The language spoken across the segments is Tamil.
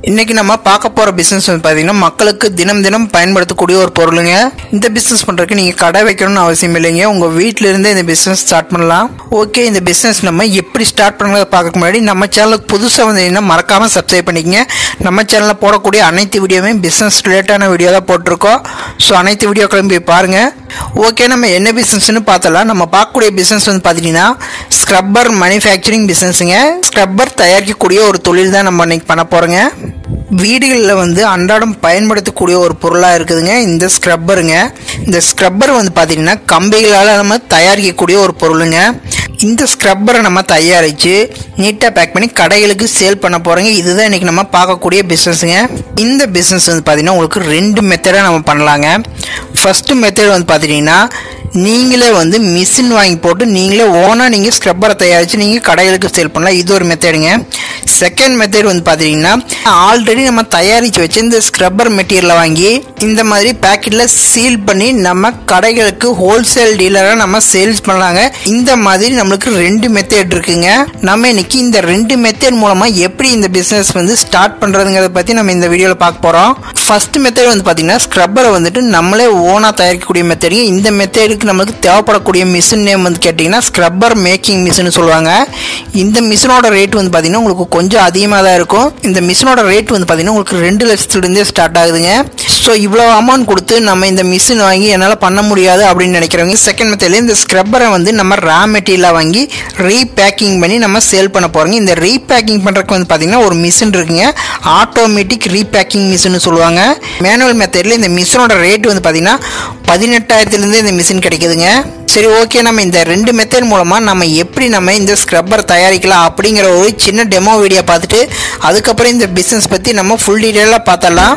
இன்னைக்கு நம்ம பார்க்க போகிற பிஸ்னஸ் வந்து பார்த்தீங்கன்னா மக்களுக்கு தினம் தினம் பயன்படுத்தக்கூடிய ஒரு பொருளுங்க இந்த பிஸ்னஸ் பண்ணுறதுக்கு நீங்கள் கடை வைக்கணும்னு அவசியம் இல்லைங்க உங்கள் வீட்டில இருந்தே இந்த பிஸ்னஸ் ஸ்டார்ட் பண்ணலாம் ஓகே இந்த பிஸ்னஸ் நம்ம எப்படி ஸ்டார்ட் பண்ணுறத பார்க்க முன்னாடி நம்ம சேனலுக்கு புதுசாக வந்தீங்கன்னா மறக்காமல் சப்ஸ்கிரைப் பண்ணிக்கங்க நம்ம சேனலில் போடக்கூடிய அனைத்து வீடியோவுமே பிஸ்னஸ் ரிலேட்டான வீடியோ தான் போட்டிருக்கோம் ஸோ அனைத்து வீடியோக்களையும் போய் பாருங்கள் ஓகே நம்ம என்ன பிஸ்னஸ்னு பார்த்தலாம் நம்ம பார்க்கக்கூடிய பிஸ்னஸ் வந்து பார்த்தீங்கன்னா ஸ்க்ரப்பர் மேனுஃபேக்சரிங் பிஸ்னஸுங்க ஸ்க்ரப்பர் தயாரிக்கக்கூடிய ஒரு தொழில் தான் நம்ம இன்னைக்கு பண்ண போகிறோங்க வீடுகளில் வந்து அன்றாடம் பயன்படுத்தக்கூடிய ஒரு பொருளாக இருக்குதுங்க இந்த ஸ்க்ரப்பருங்க இந்த ஸ்க்ரப்பர் வந்து பார்த்திங்கன்னா கம்பிகளால் நம்ம தயாரிக்கக்கூடிய ஒரு பொருளுங்க இந்த ஸ்க்ரப்பரை நம்ம தயாரித்து நீட்டாக பேக் பண்ணி கடைகளுக்கு சேல் பண்ண போகிறோங்க இதுதான் இன்றைக்கி நம்ம பார்க்கக்கூடிய பிஸ்னஸுங்க இந்த பிஸ்னஸ் வந்து பார்த்திங்கன்னா உங்களுக்கு ரெண்டு மெத்தடாக நம்ம பண்ணலாங்க ஃபஸ்ட்டு மெத்தட் வந்து பார்த்திங்கன்னா நீங்களே வந்து மிஷின் வாங்கி போட்டு நீங்களே ஓனாக நீங்கள் ஸ்க்ரப்பரை தயாரித்து நீங்கள் கடைகளுக்கு சேல் பண்ணலாம் இது ஒரு மெத்தடுங்க செகண்ட் மெத்தட் வந்து பார்த்தீங்கன்னா ஆல்ரெடி நம்ம தயாரித்து வச்ச இந்த ஸ்க்ரப்பர் மெட்டீரியலை வாங்கி இந்த மாதிரி பேக்கெட்டில் சீல் பண்ணி நம்ம கடைகளுக்கு ஹோல்சேல் டீலராக நம்ம சேல்ஸ் பண்ணலாங்க இந்த மாதிரி நம்மளுக்கு ரெண்டு மெத்தட் இருக்குங்க நம்ம இன்னைக்கு இந்த ரெண்டு மெத்தட் மூலமாக எப்படி இந்த பிஸ்னஸ் வந்து ஸ்டார்ட் பண்ணுறதுங்கிறத பற்றி நம்ம இந்த வீடியோவில் பார்க்க போகிறோம் ஃபர்ஸ்ட் மெத்தட் வந்து பார்த்தீங்கன்னா ஸ்க்ரப்பரை வந்துட்டு நம்மளே ஓனாக தயாரிக்கக்கூடிய மெத்தடுங்க இந்த மெத்தடுக்கு நம்மளுக்கு தேவைப்படக்கூடிய மிஷின் நேம் வந்து கேட்டிங்கன்னா ஸ்க்ரப்பர் மேக்கிங் மிஷின் சொல்லுவாங்க இந்த மிஷினோட ரேட் வந்து பார்த்தீங்கன்னா உங்களுக்கு கொஞ்சம் அதிகமாக தான் இருக்கும் இந்த மிஷினோட ரேட் வந்து பார்த்தீங்கன்னா உங்களுக்கு ரெண்டு லட்சத்துலேருந்தே ஸ்டார்ட் ஆகுதுங்க ஸோ இவ்வளோ அமௌண்ட் கொடுத்து நம்ம இந்த மிஷின் வாங்கி என்னால் பண்ண முடியாது அப்படின்னு நினைக்கிறவங்க செகண்ட் மெத்தடில் இந்த ஸ்க்ரப்பரை வந்து நம்ம ரா மெட்டீரியலாக வாங்கி ரீபேக்கிங் பண்ணி நம்ம சேல் பண்ண போகிறோங்க இந்த ரீபேக்கிங் பண்ணுறதுக்கு வந்து பார்த்தீங்கன்னா ஒரு மிஷின் இருக்குங்க ஆட்டோமேட்டிக் ரீபேக்கிங் மிஷின் சொல்லுவாங்க மேனுவல் மெத்தடில் இந்த மிஷினோட ரேட் வந்து பார்த்தீங்கன்னா பதினெட்டாயிரத்துலேருந்து இந்த மிஷின் கிடைக்குதுங்க சரி ஓகே நம்ம இந்த ரெண்டு மெத்தட் மூலமாக நம்ம எப்படி நம்ம இந்த ஸ்க்ரப்பர் தயாரிக்கலாம் அப்படிங்கிற ஒரு சின்ன டெமோ வீடியோ பார்த்துட்டு அதுக்கப்புறம் இந்த பிஸ்னஸ் பற்றி நம்ம ஃபுல் டீட்டெயிலாக பார்த்தலாம்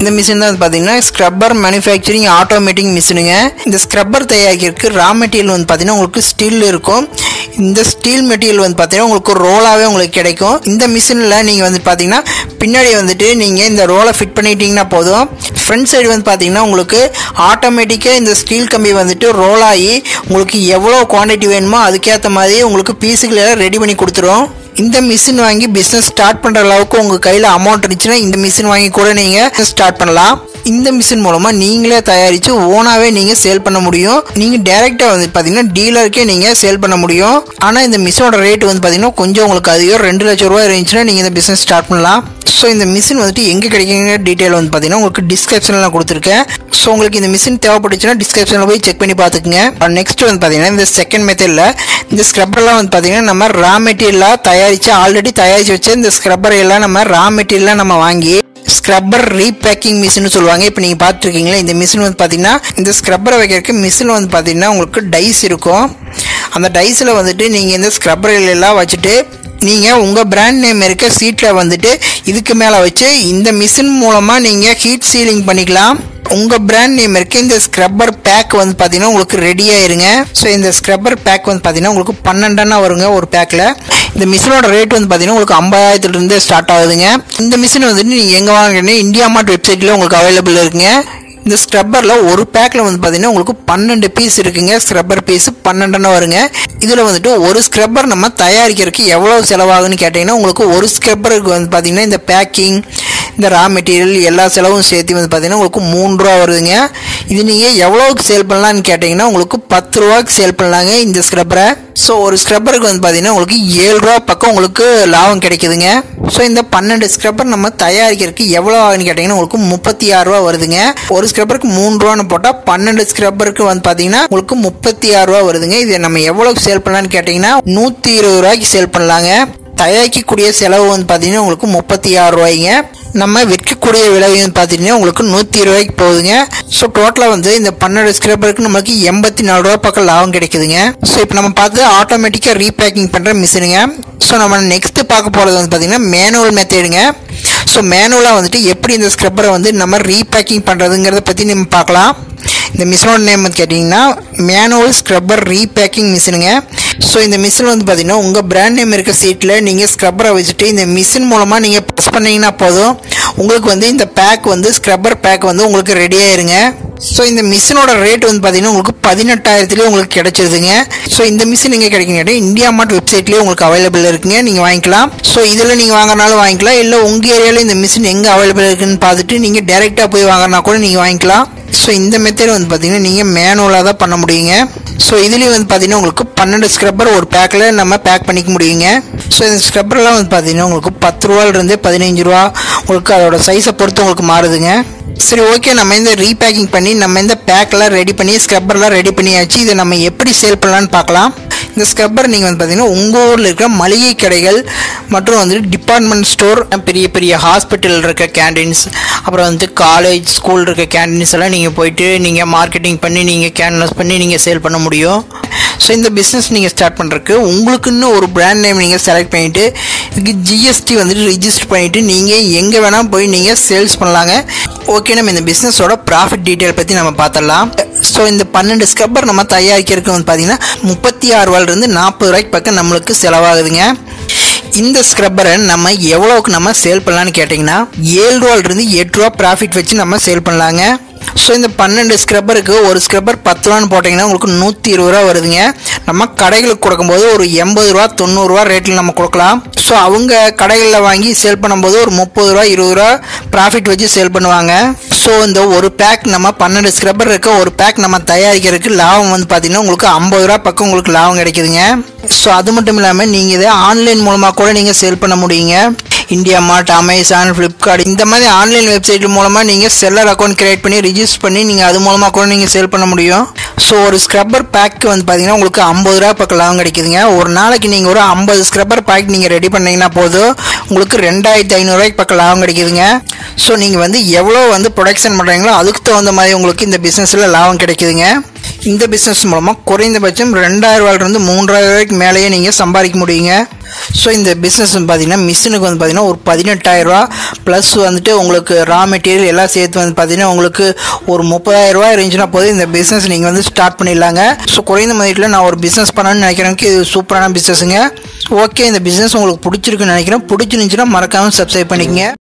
இந்த மிஷின் தான் வந்து பார்த்தீங்கன்னா ஸ்க்ரப்பர் மேனுஃபேக்சரிங் ஆட்டோமேட்டிக் மிஷினுங்க இந்த ஸ்க்ரப்பர் தயாரிக்கிறதுக்கு ரா மெட்டீரியல் வந்து பார்த்தீங்கன்னா உங்களுக்கு ஸ்டீல் இருக்கும் இந்த ஸ்டீல் மெட்டீரியல் வந்து பார்த்தீங்கன்னா உங்களுக்கு ரோலாகவே உங்களுக்கு கிடைக்கும் இந்த மிஷினில் நீங்கள் வந்து பார்த்தீங்கன்னா பின்னாடி வந்துட்டு நீங்கள் இந்த ரோலை ஃபிட் பண்ணிட்டீங்கன்னா போதும் ஃப்ரண்ட் சைடு வந்து பார்த்தீங்கன்னா உங்களுக்கு ஆட்டோமேட்டிக்காக இந்த ஸ்டீல் கம்பி வந்துட்டு ரோல் ஆகி உங்களுக்கு எவ்வளோ குவான்டிட்டி வேணுமோ அதுக்கேற்ற மாதிரி உங்களுக்கு பீஸுகளை ரெடி பண்ணி கொடுத்துரும் இந்த மிஷின் வாங்கி பிஸ்னஸ் ஸ்டார்ட் பண்ணுற அளவுக்கு உங்கள் கையில் அமௌண்ட் இருந்துச்சுன்னா இந்த மிஷின் வாங்கி கூட நீங்கள் ஸ்டார்ட் பண்ணலாம் இந்த மிஷின் மூலமாக நீங்களே தயாரித்து ஓனாகவே நீங்கள் சேல் பண்ண முடியும் நீங்கள் டேரெக்டாக வந்து பார்த்தீங்கன்னா டீலருக்கே நீங்கள் சேல் பண்ண முடியும் ஆனால் இந்த மிஷினோட ரேட் வந்து பார்த்தீங்கன்னா கொஞ்சம் உங்களுக்கு அதிகம் ரெண்டு லட்ச ரூபா இருந்துச்சுன்னா நீங்கள் இந்த பிஸ்னஸ் ஸ்டார்ட் பண்ணலாம் ஸோ இந்த மிஷின் வந்துட்டு எங்கே கிடைக்குங்க டீட்டெயில் வந்து பார்த்தீங்கன்னா உங்களுக்கு டிஸ்கிரிப்ஷனில் நான் கொடுத்துருக்கேன் ஸோ உங்களுக்கு இந்த மிஷின் தேவைப்பட்டுச்சுன்னா டிஸ்கிரிப்ஷனில் போய் செக் பண்ணி பார்த்துக்குங்க நெக்ஸ்ட் வந்து பார்த்தீங்கன்னா இந்த செகண்ட் மெத்தடில் இந்த ஸ்க்ரப்பர்லாம் வந்து பார்த்தீங்கன்னா நம்ம ரா மெட்டீரியலாக தயாரித்து ஆல்ரெடி தயாரித்து வச்ச இந்த ஸ்க்ரப்பர் எல்லாம் நம்ம ரா மெட்டீரியலாக நம்ம வாங்கி ஸ்க்ரப்பர் ரீபேக்கிங் மிஷின் சொல்லுவாங்க இப்போ நீங்கள் பார்த்துருக்கீங்களா இந்த மிஷின் வந்து பார்த்தீங்கன்னா இந்த ஸ்க்ரப்பரை வைக்கிறதுக்கு மிஷின் வந்து பார்த்தீங்கன்னா உங்களுக்கு டைஸ் இருக்கும் அந்த டைஸில் வந்துட்டு நீங்கள் இந்த ஸ்க்ரப்பர் எல்லாம் வச்சுட்டு நீங்கள் உங்கள் பிராண்ட் நேம் இருக்க சீட்டில் வந்துட்டு இதுக்கு மேலே வச்சு இந்த மிஷின் மூலமாக நீங்கள் ஹீட் சீலிங் பண்ணிக்கலாம் உங்கள் பிராண்ட் நேம் இருக்க இந்த ஸ்க்ரப்பர் பேக் வந்து பார்த்தீங்கன்னா உங்களுக்கு ரெடி ஆயிருங்க ஸோ இந்த ஸ்க்ரப்பர் பேக் வந்து பார்த்தீங்கன்னா உங்களுக்கு பன்னெண்டனா வருங்க ஒரு பேக்கில் இந்த மிஷினோட ரேட் வந்து பார்த்தீங்கன்னா உங்களுக்கு ஐம்பதாயிரத்துலேருந்து ஸ்டார்ட் ஆகுதுங்க இந்த மிஷின் வந்துட்டு நீங்கள் எங்கே வாங்குறீங்க இந்தியா மார்ட் வெப்சைட்டில் உங்களுக்கு அவைலபிள் இருக்குங்க இந்த ஸ்க்ரப்பரில் ஒரு பேக்கில் வந்து பார்த்தீங்கன்னா உங்களுக்கு பன்னெண்டு பீஸ் இருக்குங்க ஸ்க்ரப்பர் பீஸ் பன்னெண்டுன்னு வருங்க இதில் வந்துட்டு ஒரு ஸ்க்ரப்பர் நம்ம தயாரிக்கிறதுக்கு எவ்வளோ செலவாகுன்னு கேட்டிங்கன்னா உங்களுக்கு ஒரு ஸ்க்ரப்பருக்கு வந்து பார்த்தீங்கன்னா இந்த பேக்கிங் இந்த ரா மெட்டீரியல் எல்லா செலவும் சேர்த்து வந்து பார்த்தீங்கன்னா உங்களுக்கு மூணு ரூபா வருதுங்க இது நீங்கள் எவ்வளோக்கு சேல் பண்ணலான்னு கேட்டிங்கன்னா உங்களுக்கு பத்து ரூபாய்க்கு சேல் பண்ணலாங்க இந்த ஸ்க்ரப்பரை ஸோ ஒரு ஸ்க்ரப்பருக்கு வந்து பார்த்தீங்கன்னா உங்களுக்கு ஏழு ரூபா பக்கம் உங்களுக்கு லாபம் கிடைக்குதுங்க ஸோ இந்த பன்னெண்டு ஸ்க்ரப்பர் நம்ம தயாரிக்கிறதுக்கு எவ்வளோ ஆகுன்னு கேட்டிங்கன்னா உங்களுக்கு முப்பத்தி ஆறு ரூபா வருதுங்க ஒரு ஸ்க்ரப்பருக்கு மூணு ரூபான்னு போட்டால் பன்னெண்டு ஸ்க்ரப்பருக்கு வந்து பார்த்தீங்கன்னா உங்களுக்கு முப்பத்தி ஆறு ரூபா வருதுங்க இதை நம்ம எவ்வளோக்கு சேல் பண்ணலான்னு கேட்டிங்கன்னா நூற்றி இருபது ரூபாய்க்கு சேல் பண்ணலாங்க தயாரிக்கக்கூடிய செலவு வந்து பார்த்தீங்கன்னா உங்களுக்கு முப்பத்தி ஆறு ரூபாய்ங்க நம்ம விற்கக்கூடிய விலை வந்து பார்த்தீங்கன்னா உங்களுக்கு நூற்றி ரூபாய்க்கு போகுதுங்க ஸோ டோட்டலாக வந்து இந்த பன்னெண்டு ஸ்க்ரப்பருக்கு நம்மளுக்கு எண்பத்தி நாலு ரூபா பக்கம் லாபம் கிடைக்குதுங்க ஸோ இப்போ நம்ம பார்த்து ஆட்டோமேட்டிக்காக ரீபேக்கிங் பண்ணுற மிஷினுங்க ஸோ நம்ம நெக்ஸ்ட்டு பார்க்க போகிறது வந்து பார்த்தீங்கன்னா மேனுவல் மெத்தேடுங்க ஸோ மேனுவலாக வந்துட்டு எப்படி இந்த ஸ்க்ரப்பரை வந்து நம்ம ரீபேக்கிங் பண்ணுறதுங்கிறத பற்றி நம்ம பார்க்கலாம் இந்த மிஷினோட நேம் வந்து கேட்டிங்கன்னா மேனுவல் ஸ்க்ரப்பர் ரீபேக்கிங் மிஷினுங்க ஸோ இந்த மிஷின் வந்து பார்த்தீங்கன்னா உங்கள் பிராண்ட் நேம் இருக்க சீட்டில் நீங்கள் ஸ்க்ரப்பரை வச்சுட்டு இந்த மிஷின் மூலமாக நீங்கள் ப்ரெஸ் பண்ணிங்கன்னா போதும் உங்களுக்கு வந்து இந்த பேக் வந்து ஸ்க்ரப்பர் பேக் வந்து உங்களுக்கு ரெடி ஆயிருங்க ஸோ இந்த மிஷினோட ரேட் வந்து பார்த்தீங்கன்னா உங்களுக்கு பதினெட்டாயிரத்துலேயே உங்களுக்கு கிடைச்சிருதுங்க ஸோ இந்த மிஷின் எங்கே கிடைக்குங்க இந்தியா மார்ட் வெப்சைட்லேயே உங்களுக்கு அவைலபிள் இருக்குங்க நீங்கள் வாங்கிக்கலாம் ஸோ இதில் நீங்கள் வாங்குறனாலும் வாங்கிக்கலாம் இல்லை உங்கள் ஏரியாவில் இந்த மிஷின் எங்கே அவைலபிள் இருக்குன்னு பார்த்துட்டு நீங்கள் டேரெக்டாக போய் வாங்குறனா கூட நீங்கள் வாங்கிக்கலாம் ஸோ இந்த மெத்தட் வந்து பார்த்தீங்கன்னா நீங்கள் மேனுவலாக தான் பண்ண முடியுங்க ஸோ இதுலேயும் வந்து பார்த்தீங்கன்னா உங்களுக்கு பன்னெண்டு ஸ்க்ரப்பர் ஒரு பேக்கில் நம்ம பேக் பண்ணிக்க முடியுங்க ஸோ இந்த ஸ்க்ரப்பர்லாம் வந்து பார்த்தீங்கன்னா உங்களுக்கு பத்து ரூபாலேருந்து பதினஞ்சு ரூபா உங்களுக்கு அதோட சைஸை பொறுத்து உங்களுக்கு மாறுதுங்க சரி ஓகே நம்ம இந்த ரீபேக்கிங் பண்ணி நம்ம இந்த பேக்கெல்லாம் ரெடி பண்ணி ஸ்க்ரப்பர்லாம் ரெடி பண்ணியாச்சு இதை நம்ம எப்படி சேல் பண்ணலான்னு பார்க்கலாம் இந்த ஸ்க்ரப்பர் நீங்கள் வந்து பார்த்தீங்கன்னா உங்கள் ஊரில் இருக்கிற மளிகை கடைகள் மற்றும் வந்துட்டு டிபார்ட்மெண்ட் ஸ்டோர் பெரிய பெரிய ஹாஸ்பிட்டல் இருக்க கேண்டீன்ஸ் அப்புறம் வந்து காலேஜ் ஸ்கூல் இருக்க கேண்டீன்ஸ் எல்லாம் நீங்கள் போயிட்டு நீங்கள் மார்க்கெட்டிங் பண்ணி நீங்கள் கேன்வஸ் பண்ணி நீங்கள் சேல் பண்ண முடியும் ஸோ இந்த பிஸ்னஸ் நீங்கள் ஸ்டார்ட் பண்ணுறதுக்கு உங்களுக்குன்னு ஒரு பிராண்ட் நேம் நீங்கள் செலக்ட் பண்ணிவிட்டு இதுக்கு ஜிஎஸ்டி வந்துட்டு ரிஜிஸ்டர் பண்ணிவிட்டு நீங்கள் எங்கே வேணால் போய் நீங்கள் சேல்ஸ் பண்ணலாங்க ஓகே நம்ம இந்த பிஸ்னஸோட ப்ராஃபிட் டீட்டெயில் பற்றி நம்ம பார்த்துடலாம் ஸோ இந்த பன்னெண்டு ஸ்க்ரப்பர் நம்ம தயாரிக்கிறதுக்கு வந்து பார்த்தீங்கன்னா முப்பத்தி ஆறு ரூபாயிலிருந்து நாற்பது ரூபாய்க்கு பக்கம் நம்மளுக்கு செலவாகுதுங்க இந்த ஸ்க்ரப்பரை நம்ம எவ்வளோக்கு நம்ம சேல் பண்ணலான்னு கேட்டிங்கன்னா ஏழு ரூபாயிலிருந்து எட்டு ரூபா ப்ராஃபிட் வச்சு நம்ம சேல் பண்ணலாங்க ஸோ இந்த பன்னெண்டு ஸ்க்ரப்பருக்கு ஒரு ஸ்க்ரப்பர் பத்து ரூபான்னு போட்டிங்கன்னா உங்களுக்கு நூற்றி இருபது ரூபா வருதுங்க நம்ம கடைகளுக்கு கொடுக்கும்போது ஒரு எண்பது ரூபா தொண்ணூறுரூவா ரேட்டில் நம்ம கொடுக்கலாம் ஸோ அவங்க கடைகளில் வாங்கி சேல் பண்ணும்போது ஒரு முப்பது ரூபா இருபது ரூபா ப்ராஃபிட் வச்சு சேல் பண்ணுவாங்க ஸோ இந்த ஒரு பேக் நம்ம பன்னெண்டு ஸ்க்ரப்பர் இருக்க ஒரு பேக் நம்ம தயாரிக்கிறதுக்கு லாபம் வந்து பார்த்தீங்கன்னா உங்களுக்கு ஐம்பது ரூபா பக்கம் உங்களுக்கு லாபம் கிடைக்குதுங்க ஸோ அது மட்டும் இல்லாமல் நீங்கள் இதை ஆன்லைன் மூலமாக கூட நீங்கள் சேல் பண்ண முடியுங்க இந்தியா மார்ட் அமேசான் ஃப்ளிப்கார்ட் இந்த மாதிரி ஆன்லைன் வெப்சைட் மூலமாக நீங்கள் செல்லர் அக்கௌண்ட் கிரியேட் பண்ணி ரிஜிஸ்டர் பண்ணி நீங்கள் அது மூலமாக கூட நீங்கள் சேல் பண்ண முடியும் ஸோ ஒரு ஸ்க்ரப்பர் பேக் வந்து பார்த்தீங்கன்னா உங்களுக்கு ஐம்பது ரூபா பக்கம் லாபம் கிடைக்குதுங்க ஒரு நாளைக்கு நீங்கள் ஒரு ஐம்பது ஸ்க்ரப்பர் பேக் நீங்கள் ரெடி பண்ணீங்கன்னா போதும் உங்களுக்கு ரெண்டாயிரத்தி ஐநூறுரூவாய்க்கு பக்கம் லாபம் கிடைக்குதுங்க ஸோ நீங்கள் வந்து எவ்வளோ வந்து ப்ரொடக்ஷன் பண்ணுறீங்களோ அதுக்கு தகுந்த மாதிரி உங்களுக்கு இந்த பிஸ்னஸில் லாபம் கிடைக்குதுங்க இந்த பிஸ்னஸ் மூலமாக குறைந்தபட்சம் ரெண்டாயிரம் ரூபாயிலிருந்து மூன்றாயிரம் ரூபாய்க்கு மேலேயே நீங்கள் சம்பாதிக்க முடியுங்க ஸோ இந்த பிஸ்னஸ் பார்த்தீங்கன்னா மிஷினுக்கு வந்து பார்த்தீங்கன்னா ஒரு பதினெட்டாயிரரூவா ப்ளஸ் வந்துட்டு உங்களுக்கு ரா மெட்டீரியல் எல்லாம் சேர்த்து வந்து பார்த்தீங்கன்னா உங்களுக்கு ஒரு முப்பதாயிரரூவா இருந்துச்சுன்னா போதும் இந்த பிஸ்னஸ் நீங்கள் வந்து ஸ்டார்ட் பண்ணிடலாங்க ஸோ குறைந்த மதிப்பில் நான் ஒரு பிஸ்னஸ் பண்ணணும்னு நினைக்கிறேன் இது சூப்பரான பிஸ்னஸுங்க ஓகே இந்த பிஸ்னஸ் உங்களுக்கு பிடிச்சிருக்குன்னு நினைக்கிறேன் பிடிச்சிருந்துச்சுன்னா மறக்காமல் சப்ஸ்கிரைப் பண்ணிக்கங்க